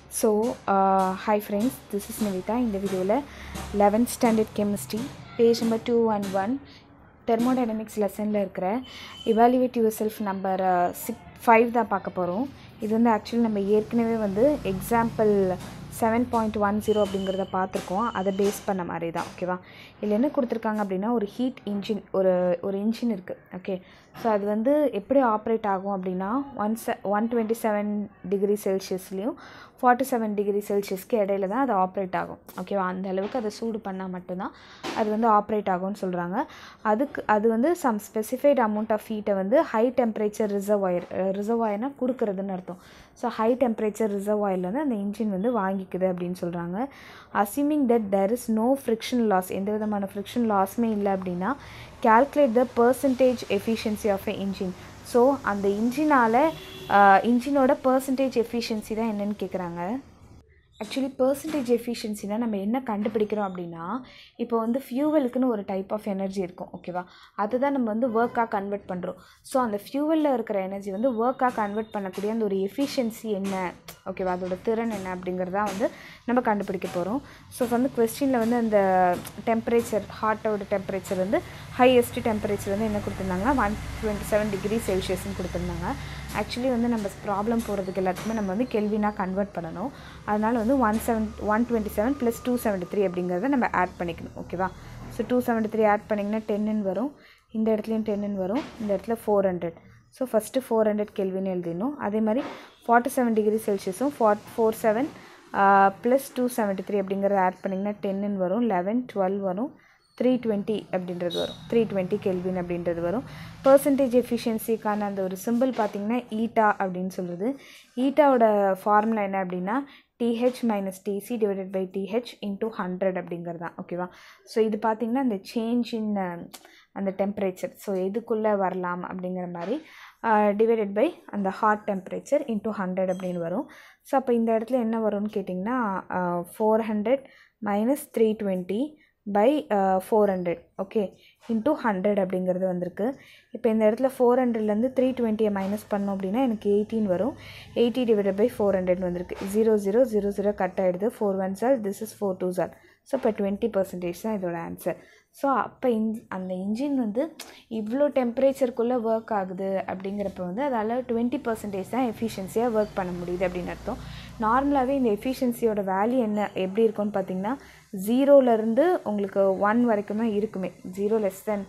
so hi friends this is Nivitha இந்த வீடியோவில் eleventh standard chemistry page number two one one thermodynamics லெசனில் இருக்கிற evaluate yourself number six five தான் பார்க்க போகிறோம் இது வந்து ஆக்சுவலி நம்ம ஏற்கனவே வந்து example seven point one zero அப்படிங்கிறத பார்த்துருக்கோம் அதை பேஸ் பண்ண மாதிரி தான் ஓகேவா இதில் என்ன கொடுத்துருக்காங்க அப்படின்னா ஒரு ஹீட் இன்ஜின் ஒரு ஒரு இன்ஜின் இருக்குது ஓகே ஸோ அது வந்து எப்படி ஆப்ரேட் ஆகும் அப்படின்னா ஒன் செ ஒன் டுவெண்ட்டி செவன் டிகிரி செல்சியஸ்லேயும் ஃபார்ட்டி செவன் டிகிரி செல்சியஸ்க்கு இடையில தான் அது ஆப்ரேட் ஆகும் ஓகேவா அந்த அளவுக்கு அதை சூடு பண்ணால் மட்டும்தான் அது வந்து ஆப்ரேட் ஆகும்னு சொல்கிறாங்க அதுக்கு அது வந்து சம் ஸ்பெசிஃபைட் அமௌண்ட் ஆஃப் ஹீட்டை வந்து ஹை டெம்பரேச்சர் ரிசர்வாயர் ரிசர்வாயர்னால் கொடுக்குறதுன்னு அர்த்தம் ஸோ ஹை டெம்பரேச்சர் ரிசர்வாயர்லேருந்து அந்த இன்ஜின் வந்து வாங்கிக்குது அப்படின்னு சொல்கிறாங்க assuming that there is no friction loss எந்த விதமான ஃப்ரிக்ஷன் லாஸுமே இல்லை அப்படின்னா calculate the percentage efficiency of a engine so அந்த இன்ஜினால் இன்ஜினோட பர்சன்டேஜ் எஃபிஷியன்சி தான் என்னன்னு கேட்குறாங்க ஆக்சுவலி பர்சன்டேஜ் எஃபிஷியன்சினா நம்ம என்ன கண்டுபிடிக்கிறோம் அப்படின்னா இப்போ வந்து ஃபியூவலுக்குன்னு ஒரு டைப் ஆஃப் எனர்ஜி இருக்கும் ஓகேவா அதுதான் நம்ம வந்து ஒர்க்காக கன்வெர்ட் பண்ணுறோம் ஸோ அந்த ஃபியூவலில் இருக்கிற எனர்ஜி வந்து ஒர்க்காக கன்வெர்ட் பண்ணக்கூடிய அந்த ஒரு எஃபிஷியன்சி என்ன ஓகேவா அதோட திறன் என்ன அப்படிங்கிறதா வந்து நம்ம கண்டுபிடிக்க போகிறோம் ஸோ வந்து கொஸ்டினில் வந்து அந்த டெம்பரேச்சர் ஹார்ட்டோட டெம்பரேச்சர் வந்து ஹையஸ்ட் டெம்பரேச்சர் வந்து என்ன கொடுத்துருந்தாங்கன்னா ஒன் டுவெண்ட்டி செவன் டிகிரி செல்சியஸ்னு கொடுத்துருந்தாங்க ஆக்சுவலி வந்து நம்ம ப்ராப்ளம் போகிறதுக்கு எல்லாத்துக்குமே நம்ம வந்து கெல்வினாக கன்வெர்ட் பண்ணணும் அதனால் வந்து one seven one twenty seven plus two seventy three அப்படிங்கிறத நம்ம ஆட் பண்ணிக்கணும் ஓகேவா so two seventy three add பண்ணிங்கன்னா டென்னு வரும் இந்த இடத்துலையும் டென்னு வரும் இந்த இடத்துல four hundred so first four hundred கெல்வின்னு எழுதிடணும் அதே மாதிரி ஃபார்ட்டி செவன் டிகிரி செல்சியஸும் ஃபார்ட் four seven plus two seventy three அப்படிங்கிறத ஆட் பண்ணிங்கன்னா டென்னு வரும் லெவன் டுவெல் வரும் த்ரீ டுவெண்ட்டி அப்படின்றது வரும் த்ரீ டுவெண்ட்டி கெல்வின் அப்படின்றது வரும் பர்சன்டேஜ் எஃபிஷியன்சிக்கான அந்த ஒரு சிம்பிள் பார்த்திங்கன்னா ஈட்டா அப்படின்னு சொல்லுது ஈட்டாவோட ஃபார்முலா என்ன அப்படின்னா DH minus DC divided by DH into hundred அப்படிங்கிறது தான் ஓகேவா ஸோ இது பார்த்திங்கன்னா அந்த சேஞ்ச் இன் அந்த டெம்பரேச்சர் ஸோ எதுக்குள்ளே வரலாம் அப்படிங்கிற மாதிரி டிவைடட் பை அந்த ஹாட் டெம்பரேச்சர் இன்டூ ஹண்ட்ரட் அப்படின்னு வரும் ஸோ அப்போ இந்த இடத்துல என்ன வரும்னு கேட்டிங்கன்னா four hundred minus three twenty by four hundred okay into hundred அப்படிங்கிறது வந்திருக்கு இப்போ இந்த இடத்துல ஃபோர் ஹண்ட்ரட்லேருந்து த்ரீ டுவெண்ட்டியை மைனஸ் பண்ணோம் அப்படின்னா எனக்கு எயிட்டீன் வரும் eighty divide by four hundred வந்திருக்கு zero zero zero zero cut ஆகிடுது four one sir this is four two sir so இப்போ டுவெண்ட்டி பர்சன்டேஜ் தான் இதோட ஆன்சர் ஸோ அப்போ இன் அந்த இன்ஜின் வந்து இவ்வளோ டெம்பரேச்சருக்குள்ளே ஒர்க் ஆகுது அப்படிங்கிறப்ப வந்து அதால் டுவெண்ட்டி பர்சன்டேஜ் தான் எஃபிஷியன்சியாக ஒர்க் பண்ண முடியுது அப்படின்னு அர்த்தம் நார்மலாகவே இந்த எஃபிஷியன்சியோட வேல்யூ என்ன எப்படி இருக்கும்னு பார்த்தீங்கன்னா ஜீரோலேருந்து உங்களுக்கு ஒன் வரைக்கும் தான் இருக்குமே zero less than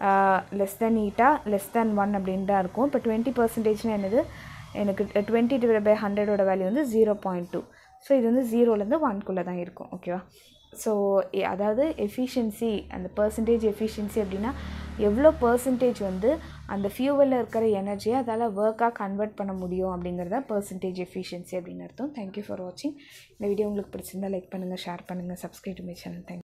less than eta less than one அப்படின்னு தான் இருக்கும் இப்போ டுவெண்ட்டி பர்சன்டேஜ்னு என்னது எனக்கு டுவெண்ட்டி டிவைட் பை ஹண்ட்ரடோட வேல்யூ வந்து ஜீரோ பாயிண்ட் டூ ஸோ இது வந்து ஜீரோலேருந்து ஒன்குள்ளே தான் இருக்கும் ஓகேவா ஸோ அதாவது எஃபிஷியன்சி அந்த பர்சன்டேஜ் எஃபிஷியன்சி அப்படின்னா எவ்வளோ பர்சன்டேஜ் வந்து அந்த ஃபியூவலில் இருக்கிற எனர்ஜியை அதால் ஒர்க்காக கன்வெர்ட் பண்ண முடியும் அப்படிங்கிறத பர்சன்டேஜ் எஃபிஷியன்சி அப்படின்னு அர்த்தம் தேங்க்யூ ஃபார் வாட்சிங் இந்த வீடியோ உங்களுக்கு பிடிச்சிருந்தா லைக் பண்ணுங்கள் ஷேர் பண்ணுங்கள் சப்ஸ்கிரைப் மை சேனல் தேங்க்